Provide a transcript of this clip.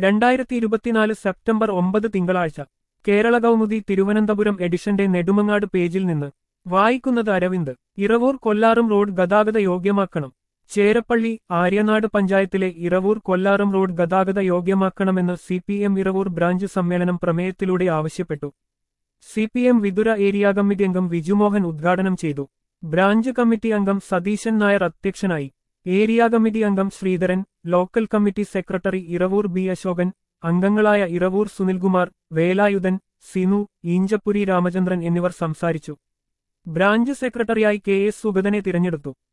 രണ്ടായിരത്തി ഇരുപത്തിനാല് സെപ്റ്റംബർ ഒമ്പത് തിങ്കളാഴ്ച കേരള കൗമുദി തിരുവനന്തപുരം എഡിഷന്റെ നെടുമങ്ങാട് പേജിൽ നിന്ന് വായിക്കുന്നത് അരവിന്ദ് ഇറവൂർ കൊല്ലാറും റോഡ് ഗതാഗത യോഗ്യമാക്കണം ചേരപ്പള്ളി ആര്യനാട് പഞ്ചായത്തിലെ ഇറവൂർ കൊല്ലാറും റോഡ് ഗതാഗത യോഗ്യമാക്കണമെന്ന് C P M Iravoor branch സമ്മേളനം പ്രമേയത്തിലൂടെ ആവശ്യപ്പെട്ടു C P M Vithura area committee അംഗം വിജുമോഹൻ ഉദ്ഘാടനം ചെയ്തു ബ്രാഞ്ച് കമ്മിറ്റി അംഗം സതീശൻ നായർ അധ്യക്ഷനായി ഏരിയ കമ്മിറ്റി അംഗം Sreedharan local committee secretary Iravoor B Ashokan അംഗങ്ങളായ ഇറവൂർ സുനിൽകുമാർ വേലായുധൻ സിനു ഈഞ്ചപ്പുരി രാമചന്ദ്രൻ എന്നിവർ സംസാരിച്ചു ബ്രാഞ്ച് സെക്രട്ടറിയായി കെ എസ് സുഗതനെ തിരഞ്ഞെടുത്തു